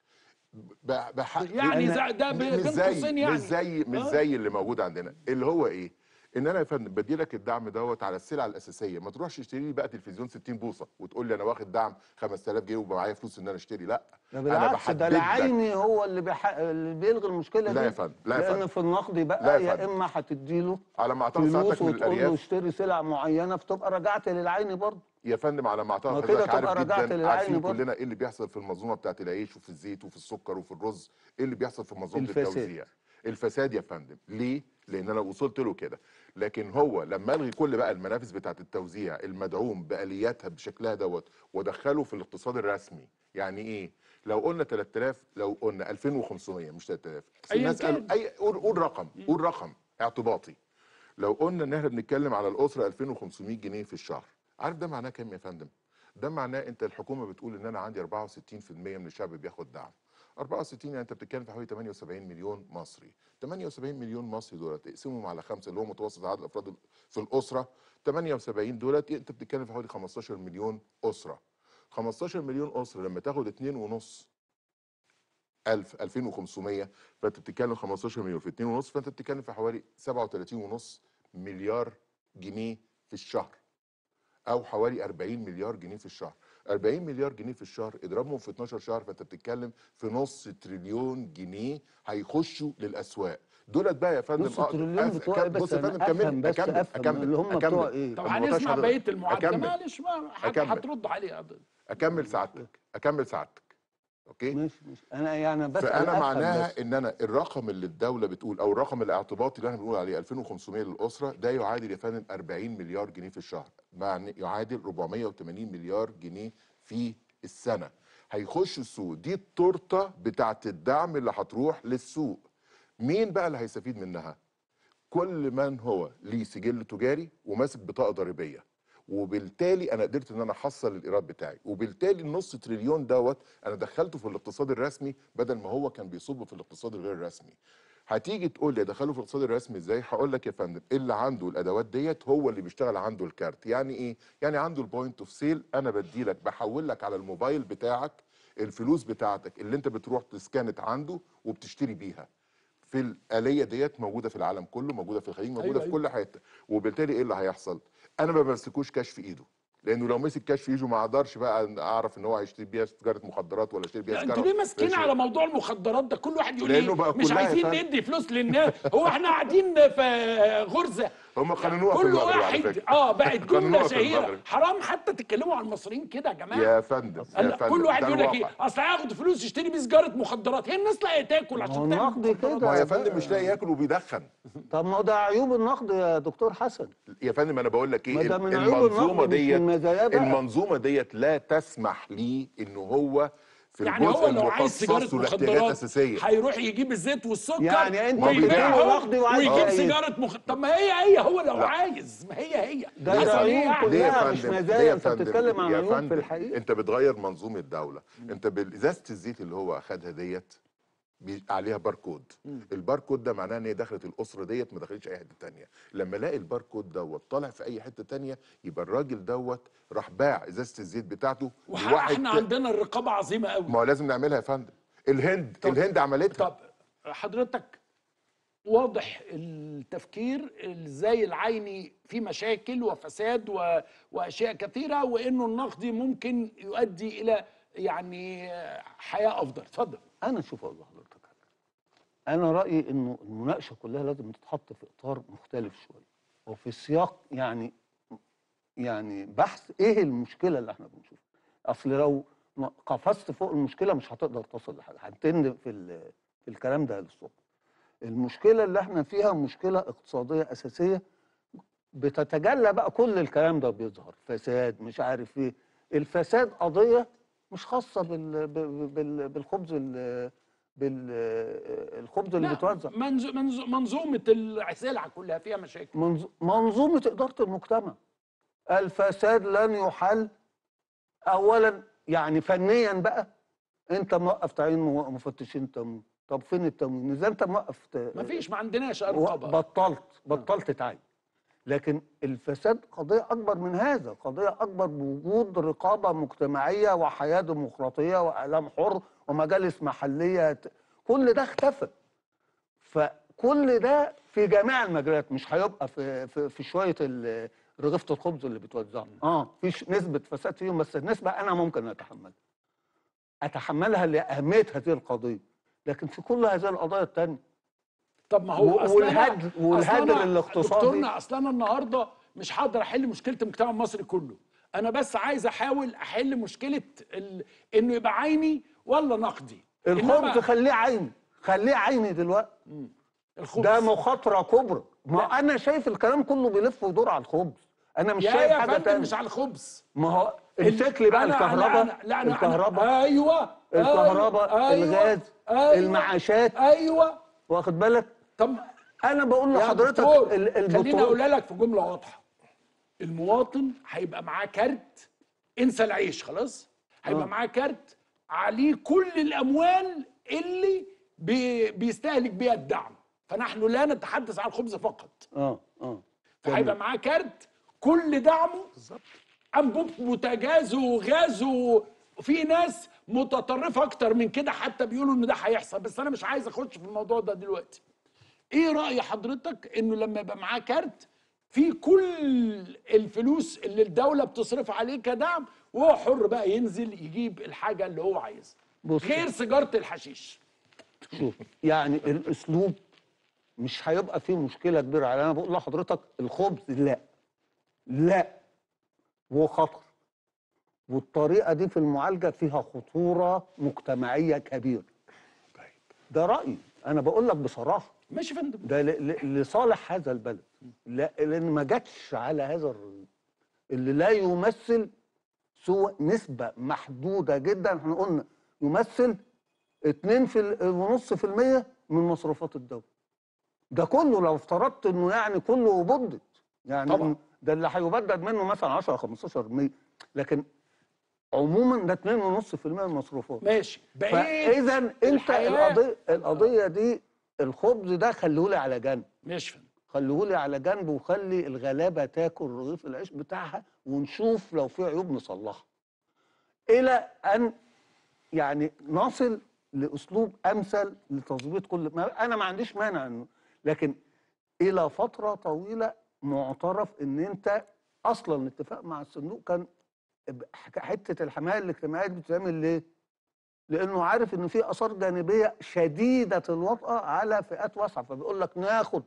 ب- بح... يعني لأن- زي- ده ب- مش بين زي قوسين يعني مش زي مش آه. زي اللي موجود عندنا اللي هو ايه ان انا يا فندم بدي لك الدعم دوت على السلع الاساسيه ما تروحش تشتري لي بقى تلفزيون 60 بوصه وتقول لي انا واخد دعم 5000 جنيه وبقى معايا فلوس ان انا اشتري لا ده انا بالعكس بحدد ده لك. العيني هو اللي, بيح... اللي بيلغي المشكله لا دي يا فندم، لا يا لان فندم. في النقد بقى لا يا يا فندم. اما هتديله على ما اعتقد فلوس ساعتك من وتقول له الارياف اشتري سلع معينه فتبقى رجعت للعيني برضه يا فندم على ما ما اعتقد كده حضرتك عارف تبقى رجعت جدا للعين عارفين برضه. كلنا ايه اللي بيحصل في المنظومه بتاعت العيش وفي الزيت وفي السكر وفي الرز ايه اللي بيحصل في منظومه الفساد. التوزيع الفساد يا فندم ليه لان انا وصلت له كده لكن هو لما الغي كل بقى المنافذ بتاعت التوزيع المدعوم بالياتها بشكلها دوت ودخله في الاقتصاد الرسمي يعني ايه لو قلنا 3000 لو قلنا 2500 مش 3000 بس أيا الناس قالوا كان. اي قول قول رقم قول رقم اعتباطي لو قلنا ان احنا بنتكلم على الاسره 2500 جنيه في الشهر عارف ده معناه كام يا فندم ده معناه انت الحكومه بتقول ان انا عندي 64% من الشعب بياخد دعم 64 يعني انت بتتكلم في حوالي 78 مليون مصري 78 مليون مصري دولت اقسمهم على خمسه اللي هو متوسط عدد الافراد في الاسره 78 دولت انت بتتكلم في حوالي 15 مليون اسره 15 مليون اسره لما تاخد 2 ونص 1000 2500 فانت بتتكلم 15 مليون في 2 ونص فانت بتتكلم في حوالي 37 ونص مليار جنيه في الشهر او حوالي 40 مليار جنيه في الشهر 40 مليار جنيه في الشهر اضربهم في 12 شهر فانت بتتكلم في نص تريليون جنيه هيخشوا للاسواق دولت بقى يا فندم نص آه، تريليون أف- بتوع ايه بص بس يا فندم أنا افهم كمل بس اكمل افهم اكمل اللي هم بتوع ايه طب أنا ما هنسمع قلتش بقيه المعادله أكمل. معلش ما حد أكمل. هترد عليه اكمل سعادتك اكمل سعادتك اوكي ماشي ماشي انا يعني بس فانا أفهم معناها بس. ان انا الرقم اللي الدوله بتقول او الرقم الاعتباطي اللي احنا بنقول عليه 2500 للاسره ده يعادل يا فندم 40 مليار جنيه في الشهر معني يعادل 480 مليار جنيه في السنه هيخش السوق دي التورته بتاعت الدعم اللي هتروح للسوق مين بقى اللي هيستفيد منها كل من هو ليه سجل تجاري وماسك بطاقه ضريبيه وبالتالي انا قدرت ان انا احصل الايراد بتاعي وبالتالي النص تريليون دوت انا دخلته في الاقتصاد الرسمي بدل ما هو كان بيصب في الاقتصاد الغير الرسمي هتيجي تقول لي ادخله في الاقتصاد الرسمي ازاي هقول لك يا فندم اللي عنده الادوات ديت هو اللي بيشتغل عنده الكارت يعني ايه يعني عنده البوينت اوف سيل انا بدي لك بحول لك على الموبايل بتاعك الفلوس بتاعتك اللي انت بتروح تسكانت عنده وبتشتري بيها في الآلية ديت موجودة في العالم كله موجودة في الخليج موجودة أيوة، في أيوة. كل حتة وبالتالي ايه اللي هيحصل انا ما بمسكوش كاش في ايده لانه لو مسك كاش في ايده ما اقدرش بقى اعرف ان هو هيشتري بيها سيجاره مخدرات ولا يشتري بيها لا سيجاره انتوا ليه ماسكين ماشي. على موضوع المخدرات ده كل واحد يقول لأنه لي بقى مش كلها يا عايزين فندم. ندي فلوس للناس هو احنا قاعدين في غرزه هم قانونوها في كل المغرب على واحد فكره اه بقت جمله قانونوها في شهيره المغرب. حرام حتى تتكلموا عن المصريين كده يا جماعه يا فندم يا لا فندم كل واحد ده يقول لك ايه الواقع. اصل هياخد فلوس يشتري بيه سيجاره مخدرات هي الناس لاقيه تاكل ما هو عشان تعمل النقد مخدرات. كده. ما هو يا فندم مش لاقي ياكل وبيدخن طب ما هو ده عيوب النقد يا دكتور حسن يا فندم انا بقول لك ما ايه ده من عيوب المنظومه النقد مش ديت من مزاياه بقى. المنظومه ديت لا تسمح ليه انه هو في يعني الجزء هو لو عايز المخصص سيجاره والاحتياجات مخدرات الاساسيه هيروح يجيب الزيت والسكر يعني أنت ويبيعهم بتقول نقد وعايز ويجيب زايد. سيجاره مخ... طب ما هي هي هو لو لا. عايز ما هي هي ده حصل ده إيه عيوب يعني؟ ليه يا كلها مش فندم؟ ليه مزايا يا انت فندم؟ بتتكلم عن يا عيوب في فندم، الحقيقه انت بتغير منظومه الدوله انت بازازه الزيت اللي هو اخدها ديت بي- عليها باركود الباركود ده معناه ان هي دخلت الاسره ديت ما دخلتش اي حته تانية لما الاقي الباركود دوت طالع في اي حته تانية يبقى الراجل دوت راح باع ازازه الزيت بتاعته واحنا ت- عندنا الرقابه عظيمه قوي ما هو لازم نعملها يا فندم الهند طب- الهند عملتها طب حضرتك واضح التفكير ازاي العيني في مشاكل وفساد و... واشياء كثيره وانه النقدي ممكن يؤدي الى يعني حياه افضل اتفضل انا شوف اقول لحضرتك حاجه انا رايي انه المناقشه كلها لازم تتحط في اطار مختلف شويه وفي سياق يعني يعني بحث ايه المشكله اللي احنا بنشوفها اصل لو م- قفزت فوق المشكله مش هتقدر توصل لحاجه هتند في ال- في الكلام ده للصبح المشكله اللي احنا فيها مشكله اقتصاديه اساسيه بتتجلى بقى كل الكلام ده بيظهر فساد مش عارف ايه الفساد قضيه مش خاصه بال بال بال- بالخبز ال- بال الخبز اللي لا، بيتوزع منز... منز... منظومه السلع كلها فيها مشاكل منظ- منظومه اداره المجتمع الفساد لن يحل اولا يعني فنيا بقى انت موقف تعيين مو- مفتشين تموين طب فين التموين اذا انت موقف ت- ما فيش ما عندناش و- رقابه بطلت بطلت تعين لكن الفساد قضية أكبر من هذا قضية أكبر بوجود رقابة مجتمعية وحياة ديمقراطية وإعلام حر ومجالس محلية ت- كل ده اختفى فكل ده في جميع المجالات مش هيبقى في في, في شوية ال- رغيفة الخبز اللي بتوزعها اه في ش- نسبة فساد فيهم بس النسبة أنا ممكن أتحملها أتحملها لأهمية هذه القضية لكن في كل هذه القضايا التانية طب ما هو و- أصل أنا- والهدر- أصل والهدر أنا- الاقتصادي. دكتورنا اصل انا النهارده مش هقدر احل مشكله المجتمع المصري كله انا بس عايز احاول احل مشكله ال... انه يبقى عيني ولا نقدي الخبز إنما- خليه عيني خليه عيني دلوقتي الخبز ده مخاطره كبرى ما انا شايف الكلام كله بيلف ويدور على الخبز انا مش يا شايف يا حاجه فندم تانية مش على الخبز ما هو امسك لي بقى أنا- الكهرباء لا أنا- لا أنا الكهرباء ايوه الكهرباء أيوة الغاز أيوة المعاشات ايوه واخد بالك طب انا بقول يا لحضرتك دكتور ال- خليني البطول اقولها لك في جمله واضحه المواطن هيبقى معاه كارت انسى العيش خلاص هيبقى آه. معاه كارت عليه كل الاموال اللي بي بيستهلك بيها الدعم فنحن لا نتحدث عن الخبز فقط اه اه فهيبقى معاه كارت كل دعمه انبوب بوتاجاز وغاز و- وفي ناس متطرفه اكتر من كده حتى بيقولوا ان ده هيحصل بس انا مش عايز اخش في الموضوع ده دلوقتي ايه راي حضرتك انه لما يبقى معاه كارت في كل الفلوس اللي الدوله بتصرف عليه كدعم وهو حر بقى ينزل يجيب الحاجه اللي هو عايزها بص. غير سيجاره الحشيش شوف يعني الاسلوب مش هيبقى فيه مشكله كبيره على انا بقول لحضرتك الخبز لا لا وخطر والطريقه دي في المعالجه فيها خطوره مجتمعيه كبيره ده رايي انا بقول لك بصراحه ماشي يا فندم ده ل- ل- لصالح هذا البلد لا لان ما جاتش على هذا الر- اللي لا يمثل سوى نسبه محدوده جدا احنا قلنا يمثل 2 في ال- ونص في المية من مصروفات الدوله ده كله لو افترضت انه يعني كله بدت يعني طبعاً. إن ده اللي هيبدد منه مثلا 10 15% لكن عموما ده 2.5% من المصروفات ماشي بقيت فاذا انت الحياة- القضيه القضيه دي الخبز ده خليهولي على جنب ماشي يا فندم خليهولي على جنب وخلي الغلابه تاكل رغيف العيش بتاعها ونشوف لو في عيوب نصلحها الى ان يعني نصل لاسلوب امثل لتظبيط كل ما انا ما عنديش مانع انه لكن الى فتره طويله معترف ان انت اصلا الاتفاق مع الصندوق كان ب- حته الحمايه الاجتماعيه دي بتتعمل ليه؟ لانه عارف ان في اثار جانبيه شديده الوطأه على فئات واسعه فبيقول لك ناخد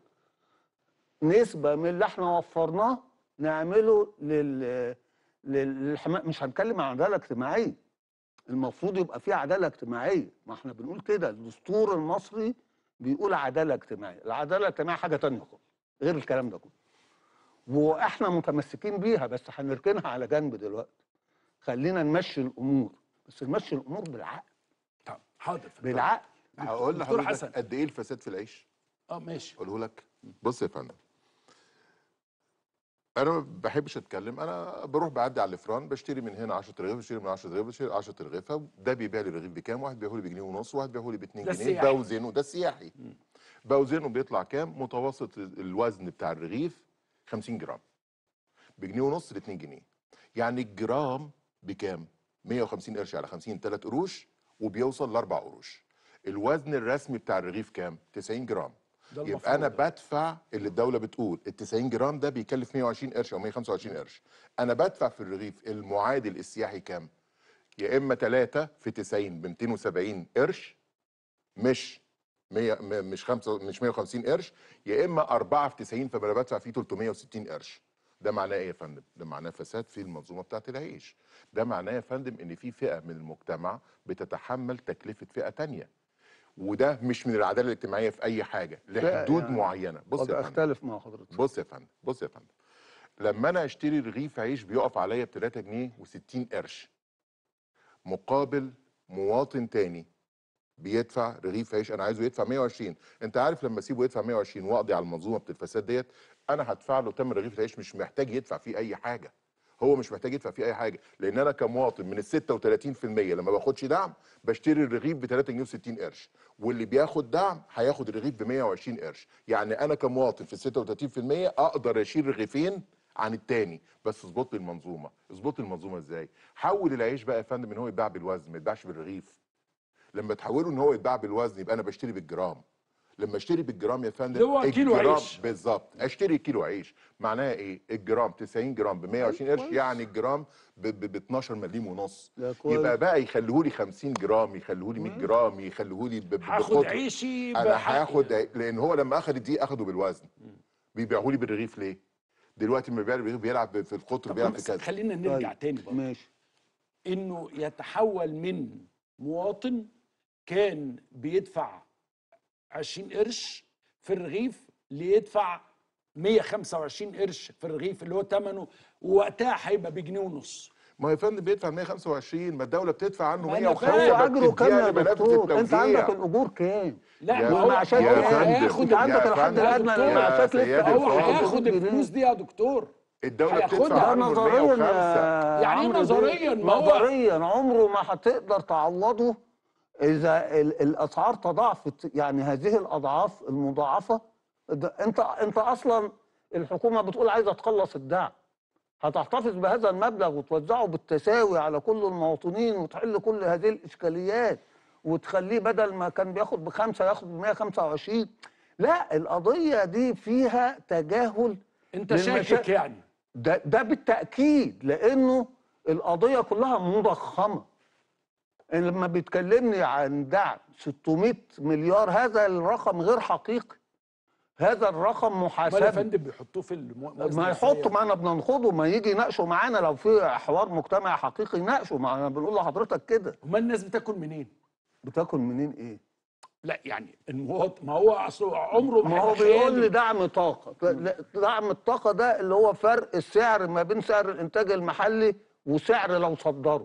نسبه من اللي احنا وفرناه نعمله لل لل- للحمايه مش هنتكلم عن عداله اجتماعيه المفروض يبقى في عداله اجتماعيه ما احنا بنقول كده الدستور المصري بيقول عداله اجتماعيه العداله الاجتماعيه حاجه تانية خالص غير الكلام ده كله واحنا متمسكين بيها بس هنركنها على جنب دلوقتي خلينا نمشي الامور بس نمشي الامور بالعقل طب حاضر يا فندم. بالعقل هقول دكتور لحضرتك حسن. قد ايه الفساد في العيش اه ماشي اقوله لك بص يا فندم انا ما بحبش اتكلم انا بروح بعدي على الفران بشتري من هنا 10 رغيف بشتري من 10 رغيف بشتري 10 رغيفه ده بيبيع لي الرغيف بكام واحد بيبيعه لي بجنيه ونص واحد بيبيعه لي ب 2 ده جنيه السياحي. بوزنه ده السياحي بوزنه بيطلع كام متوسط الوزن بتاع الرغيف 50 جرام بجنيه ونص ل 2 جنيه يعني الجرام بكام 150 قرش على 50 3 قروش وبيوصل ل 4 قروش الوزن الرسمي بتاع الرغيف كام 90 جرام ده يبقى انا المفروض. بدفع اللي الدوله بتقول ال 90 جرام ده بيكلف 120 قرش او 125 قرش انا بدفع في الرغيف المعادل السياحي كام يا اما 3 في 90 ب 270 قرش مش 100 م- مش 5 مش 150 قرش يا اما 4 في 90 فانا بدفع فيه 360 قرش ده معناه ايه يا فندم؟ ده معناه فساد في المنظومه بتاعت العيش. ده معناه يا فندم ان في فئه من المجتمع بتتحمل تكلفه فئه تانية. وده مش من العداله الاجتماعيه في اي حاجه لحدود يعني معينه. بص قد يا فندم اختلف مع حضرتك بص يا فندم بص يا فندم لما انا اشتري رغيف عيش بيقف عليا ب 3 جنيه و60 قرش مقابل مواطن تاني بيدفع رغيف عيش انا عايزه يدفع 120 انت عارف لما اسيبه يدفع 120 واقضي على المنظومه بتاعت الفساد ديت انا هدفع له ثمن رغيف العيش مش محتاج يدفع فيه اي حاجه هو مش محتاج يدفع فيه اي حاجه لان انا كمواطن من ال 36% لما باخدش دعم بشتري الرغيف ب 3 جنيه و60 قرش واللي بياخد دعم هياخد الرغيف ب 120 قرش يعني انا كمواطن في ال 36% اقدر اشيل رغيفين عن التاني بس اظبط لي المنظومه اظبط لي المنظومه ازاي حول العيش بقى يا فندم ان هو يتباع بالوزن ما يتباعش بالرغيف لما تحوله ان هو يتباع بالوزن يبقى انا بشتري بالجرام لما اشتري بالجرام يا فندم اللي هو كيلو الجرام عيش. بالظبط اشتري كيلو عيش معناها ايه الجرام 90 جرام ب 120 قرش كويس. يعني الجرام ب ب- ب 12 مليم ونص ده كويس. يبقى بقى يخلوه لي 50 جرام يخلوه لي 100 جرام يخلوه لي ب- ب- هاخد بقطر. عيشي انا بحقي. هاخد لان هو لما اخد دي اخده بالوزن بيبيعوا لي بالرغيف ليه دلوقتي لما بيبيع لي بالرغيف بيلعب في القطر طب بيلعب في بس كذا خلينا نرجع طيب، تاني برضه ماشي انه يتحول من مواطن كان بيدفع 20 قرش في الرغيف ليدفع 125 قرش في الرغيف اللي هو ثمنه ووقتها هيبقى بجنيه ونص ما يا فندم بيدفع 125 ما الدوله بتدفع عنه ما أنا 105 فاهم. هو ما اجره كام بتديها يا لمنافذ دكتور انت عندك التوزيع. الاجور كام لا يا- ما هو عشان يا هو فندم، هياخد انت عندك يا الحد فندم، الادنى يا للمعاشات سيادة لسه هو الفاضل. هياخد الفلوس دي يا دكتور الدوله هياخدها. بتدفع ده عنه ال نظريا 105 يا يعني إيه عمرو بيه؟ نظرياً؟ ما هو- نظريا عمره ما هتقدر تعوضه اذا ال- الاسعار تضاعفت يعني هذه الاضعاف المضاعفه ده انت انت اصلا الحكومه بتقول عايزه تخلص الدعم هتحتفظ بهذا المبلغ وتوزعه بالتساوي على كل المواطنين وتحل كل هذه الاشكاليات وتخليه بدل ما كان بياخد بخمسه ياخد ب 125 لا القضيه دي فيها تجاهل انت للمشا- شاكك يعني ده ده بالتاكيد لانه القضيه كلها مضخمه إن لما بيتكلمني عن دعم 600 مليار هذا الرقم غير حقيقي هذا الرقم امال يا محاسب فندم بيحطوه في الموازنه ما إزاي يحطوا معانا بننخده ما يجي يناقشوا معانا لو في حوار مجتمعي حقيقي يناقشوا معانا بنقول لحضرتك كده امال الناس بتاكل منين؟ بتاكل منين ايه؟ لا يعني المواطن ما هو اصله عمره ما هو هيبقى بيقول خالي. لي دعم طاقة لا، دعم الطاقة ده اللي هو فرق السعر ما بين سعر الإنتاج المحلي وسعر لو صدره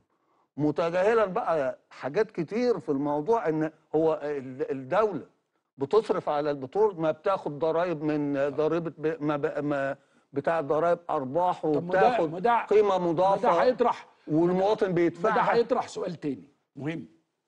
متجاهلا بقى حاجات كتير في الموضوع ان هو ال- الدولة بتصرف على البترول ما بتاخد ضرائب من ضريبة ب- ما, ب- ما بتاع ضرائب أرباح طب ما ده- ما وبتاخد ده- قيمة ما ده مضافة هيطرح والمواطن ما ده بيدفعها هيطرح سؤال تاني مهم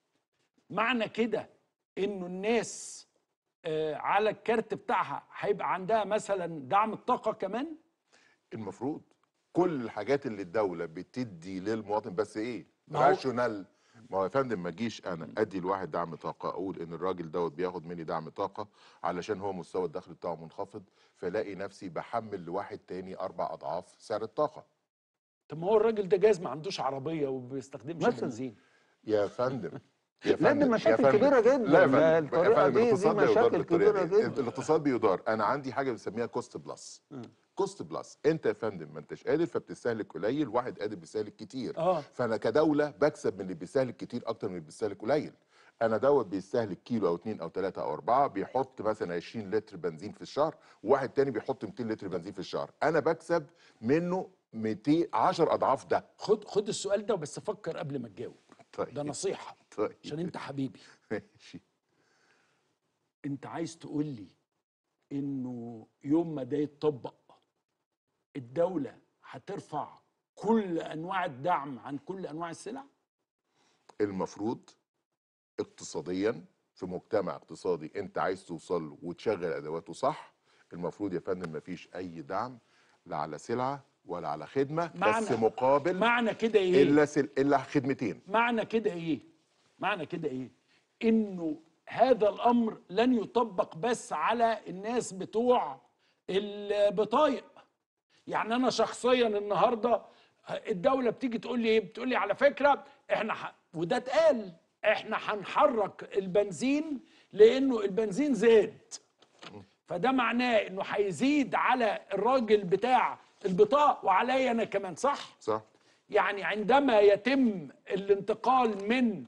معنى كده انه الناس آه على الكارت بتاعها هيبقى عندها مثلا دعم الطاقه كمان المفروض كل الحاجات اللي الدوله بتدي للمواطن بس ايه ما هو- راشونال ما هو يا فندم ما اجيش انا ادي لواحد دعم طاقه اقول ان الراجل دوت بياخد مني دعم طاقه علشان هو مستوى الدخل بتاعه منخفض فلاقي نفسي بحمل لواحد تاني اربع اضعاف سعر الطاقه طب ما هو الراجل ده جايز ما عندوش عربيه وما بيستخدمش مثلاً. بنزين يا فندم يا لا، دي فندم، يا مشاكل فندم. كبيرة جداً. لا يا فندم، ده يا الطريقة فندم، دي- دي الاقتصاد لا يدار مشاكل بالطريقة كبيرة دي. جداً. الاقتصاد بيدار انا عندي حاجه بنسميها كوست بلس كوست بلس انت يا فندم ما انتش قادر فبتستهلك قليل واحد قادر بيستهلك كتير اه فانا كدوله بكسب من اللي بيستهلك كتير اكتر من اللي بيستهلك قليل انا دوت بيستهلك كيلو او اتنين او تلاته او اربعه بيحط مثلا 20 لتر بنزين في الشهر وواحد تاني بيحط 200 لتر بنزين في الشهر انا بكسب منه 200 10 اضعاف ده خد خد السؤال ده بس فكر قبل ما تجاوب طيب ده نصيحه طيب عشان انت حبيبي ماشي انت عايز تقول لي انه يوم ما ده يتطبق الدوله هترفع كل انواع الدعم عن كل انواع السلع المفروض اقتصاديا في مجتمع اقتصادي انت عايز توصل له وتشغل ادواته صح المفروض يا فندم مفيش اي دعم لا على سلعه ولا على خدمه معنى- بس مقابل معنى كده ايه الا سل... الا خدمتين معنى كده ايه معنى كده ايه انه هذا الامر لن يطبق بس على الناس بتوع البطايق يعني انا شخصيا النهارده الدوله بتيجي تقول لي ايه بتقول لي على فكره احنا ح... وده اتقال احنا هنحرك البنزين لانه البنزين زاد فده معناه انه هيزيد على الراجل بتاع البطاق وعليا انا كمان صح صح يعني عندما يتم الانتقال من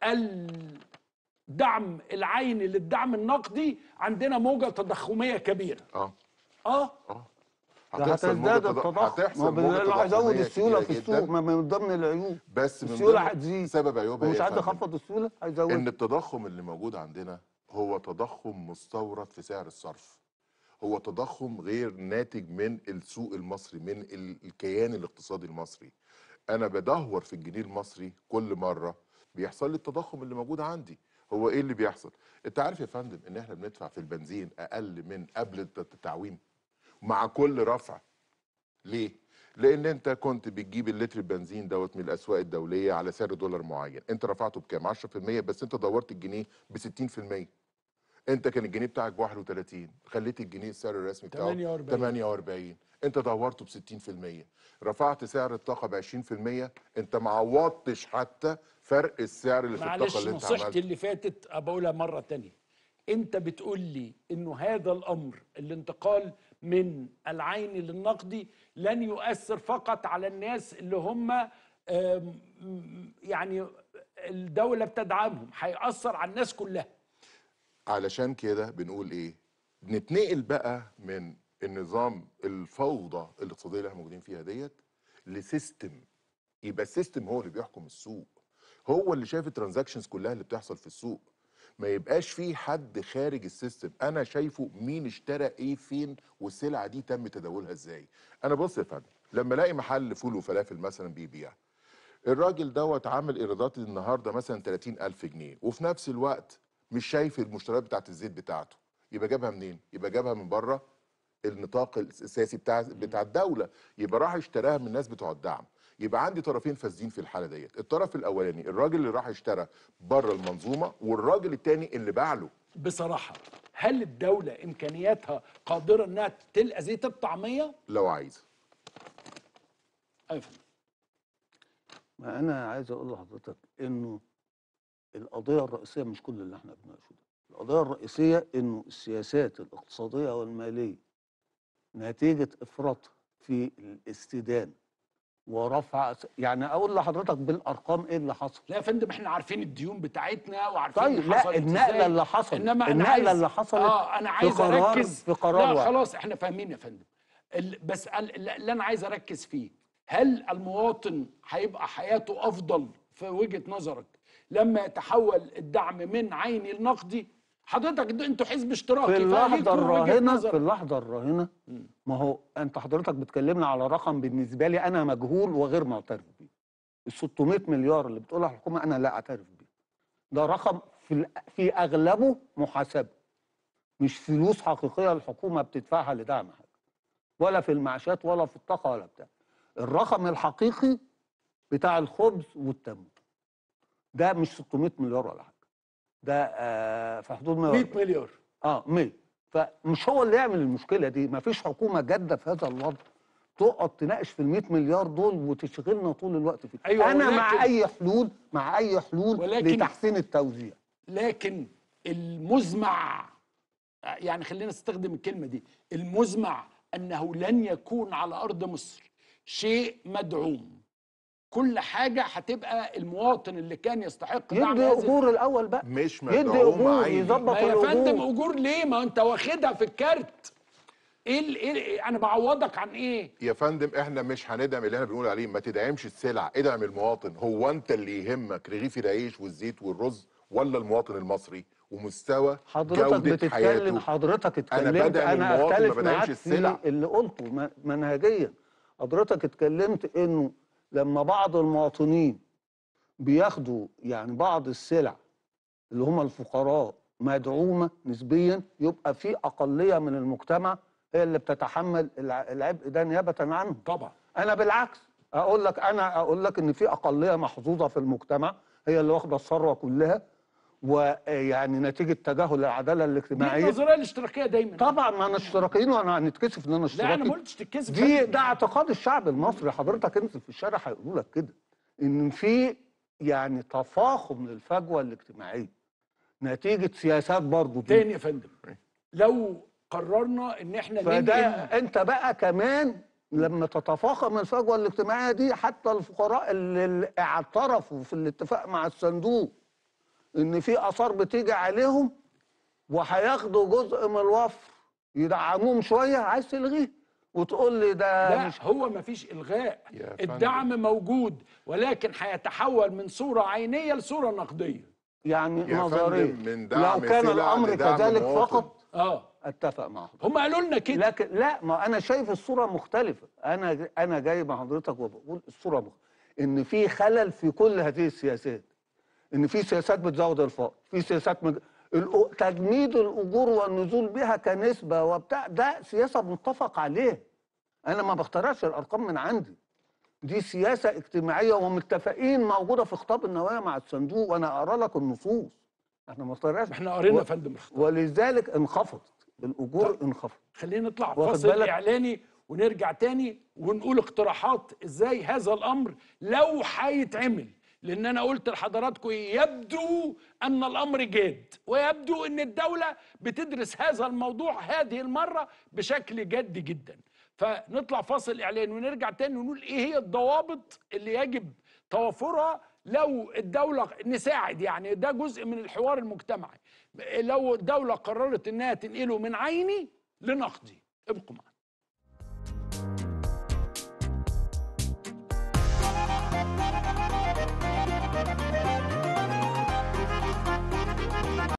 الدعم العيني للدعم النقدي عندنا موجة تضخمية كبيرة اه اه اه ده هتحصل موجة هتزداد تض- التضخم ما هتحصل هو موجة بالله هيزود تضخمية السيوله في كبيرة السوق جداً، ما من ضمن العيوب بس من السيوله ضمن هتزيد سبب عيوبها ومش إيه يا عايز فندم؟ يخفض السيوله هيزود ان التضخم اللي موجود عندنا هو تضخم مستورد في سعر الصرف هو تضخم غير ناتج من السوق المصري من ال- الكيان الاقتصادي المصري انا بدهور في الجنيه المصري كل مره بيحصل لي التضخم اللي موجود عندي هو ايه اللي بيحصل انت عارف يا فندم ان احنا بندفع في البنزين اقل من قبل الت- التعويم مع كل رفع ليه لان انت كنت بتجيب اللتر البنزين دوت من الاسواق الدوليه على سعر دولار معين انت رفعته بكام 10% بس انت دورت الجنيه ب 60% انت كان الجنيه بتاعك ب 31 خليت الجنيه السعر الرسمي بتاعه 48. 48 انت دورته ب 60% رفعت سعر الطاقه ب 20% انت ما عوضتش حتى فرق السعر اللي في الطاقه معلش اللي انت نصيحتي عملته اللي فاتت بقولها مرة تانية انت بتقول لي انه هذا الامر الانتقال من العيني للنقدي لن يؤثر فقط على الناس اللي هم آم، يعني الدولة بتدعمهم هيأثر على الناس كلها علشان كده بنقول ايه نتنقل بقى من النظام الفوضى الاقتصاديه اللي احنا موجودين فيها ديت لسيستم يبقى السيستم هو اللي بيحكم السوق هو اللي شايف الترانزاكشنز كلها اللي بتحصل في السوق ما يبقاش في حد خارج السيستم انا شايفه مين اشترى ايه فين والسلعه دي تم تداولها ازاي انا بص يا فندم لما الاقي محل فول وفلافل مثلا بيبيع الراجل دوت عامل ايرادات النهارده مثلا 30000 جنيه وفي نفس الوقت مش شايف المشتريات بتاعت الزيت بتاعته يبقى جابها منين يبقى جابها من بره النطاق الاساسي بتاع بتاع الدوله يبقى راح اشتراها من الناس بتوع الدعم يبقى عندي طرفين فاسدين في الحاله ديت الطرف الاولاني الراجل اللي راح اشترى بره المنظومه والراجل التاني اللي باع له بصراحة هل الدولة إمكانياتها قادرة إنها تلقى زيت الطعمية؟ لو عايز أيوة فندم. ما انا عايز اقول لحضرتك انه القضيه الرئيسيه مش كل اللي احنا بنناقشه ده القضيه الرئيسيه انه السياسات الاقتصاديه والماليه نتيجه افراط في الاستدانه ورفع يعني اقول لحضرتك بالارقام ايه اللي حصل لا يا فندم احنا عارفين الديون بتاعتنا وعارفين طيب حصلت لا النقله إزاي. اللي حصلت انما انا النقله عايز اللي حصلت اه انا عايز في قرار اركز في قرار لا واحد. خلاص احنا فاهمين يا فندم ال- بس ال- اللي انا عايز اركز فيه هل المواطن هيبقى حياته افضل في وجهه نظرك لما يتحول الدعم من عيني لنقدي حضرتك ده انتوا حزب اشتراكي في فليكوا اللحظه وجهة الراهنه نظر. في اللحظه الراهنه ما هو انت حضرتك بتكلمنا على رقم بالنسبه لي انا مجهول وغير معترف بيه ال 600 مليار اللي بتقولها الحكومه انا لا اعترف بيه ده رقم في ال- في اغلبه محاسبه مش فلوس حقيقيه الحكومه بتدفعها لدعم حاجه ولا في المعاشات ولا في الطاقه ولا بتاع الرقم الحقيقي بتاع الخبز والتمر ده مش 600 مليار ولا حاجه ده آه في حدود 100 140 مليار اه 100 فمش هو اللي يعمل المشكله دي ما فيش حكومه جاده في هذا الوضع تقعد تناقش في ال 100 مليار دول وتشغلنا طول الوقت فيه أيوة، انا مع ولكن- اي حلول مع اي حلول ولكن- لتحسين التوزيع لكن المزمع يعني خلينا نستخدم الكلمة دي المزمع أنه لن يكون على أرض مصر شيء مدعوم كل حاجة هتبقى المواطن اللي كان يستحق دعم يدي هذه اجور الاول بقى مش يدي مدعوم اجور عيني يظبط ما يا فندم الاجور أجور ليه ما أنت واخدها في الكارت إيه, ال- إيه أنا بعوضك عن إيه يا فندم احنا مش هندعم اللي احنا بنقول عليه ما تدعمش السلع ادعم المواطن هو انت اللي يهمك رغيف العيش والزيت والرز ولا المواطن المصري ومستوى حضرتك جودة بتتكلم حياته حضرتك أنا اتكلمت بدعم انا المواطن، ما اختلف بدعمش معاك السلع. في اللي قلته م- منهجيا حضرتك اتكلمت انه لما بعض المواطنين بياخدوا يعني بعض السلع اللي هم الفقراء مدعومه نسبيا يبقى في اقليه من المجتمع هي اللي بتتحمل الع- العبء ده نيابه عنهم طبعا انا بالعكس اقول لك انا اقول لك ان في اقليه محظوظه في المجتمع هي اللي واخده الثروه كلها ويعني نتيجه تجاهل العداله دي الاجتماعيه النظريه الاشتراكيه دايما طبعا ما انا اشتراكيين وانا هنتكسف ان انا لا اشتراكي انا ما قلتش تتكسف دي فندم. ده اعتقاد الشعب المصري حضرتك انزل في الشارع هيقولوا لك كده ان في يعني تفاقم للفجوه الاجتماعيه نتيجه سياسات برضه دي. تاني يا فندم لو قررنا ان احنا فده ننقل انت بقى كمان لما تتفاقم الفجوه الاجتماعيه دي حتى الفقراء اللي اللي اعترفوا في الاتفاق مع الصندوق ان في اثار بتيجي عليهم وهياخدوا جزء من الوفر يدعموهم شويه عايز تلغيه وتقول لي ده لا مش هو ما فيش الغاء يا فندم. الدعم موجود ولكن هيتحول من صوره عينيه لصوره نقديه يعني يا نظريا فندم من دعم لو كان سلع الامر لدعم كذلك مواطن. فقط اه اتفق مع حضرتك هم قالوا لنا كده لكن لا ما انا شايف الصوره مختلفه انا انا جاي مع حضرتك وبقول الصوره مختلفة. ان في خلل في كل هذه السياسات ان في سياسات بتزود الفقر في سياسات مج... الأ- تجميد الاجور والنزول بها كنسبه وبتاع ده سياسه متفق عليه انا ما بخترعش الارقام من عندي دي سياسه اجتماعيه ومتفقين موجوده في خطاب النوايا مع الصندوق وانا اقرا لك النصوص احنا ما اخترعناش احنا قرينا و- يا فندم الخطاب ولذلك انخفضت الاجور طيب. انخفضت خلينا نطلع واخد فاصل بالك؟ اعلاني ونرجع تاني ونقول اقتراحات ازاي هذا الامر لو هيتعمل لان انا قلت لحضراتكم يبدو ان الامر جاد ويبدو ان الدوله بتدرس هذا الموضوع هذه المره بشكل جد جدا فنطلع فاصل اعلاني ونرجع تاني ونقول ايه هي الضوابط اللي يجب توفرها لو الدولة نساعد يعني ده جزء من الحوار المجتمعي لو الدولة قررت انها تنقله من عيني لنقدي ابقوا معنا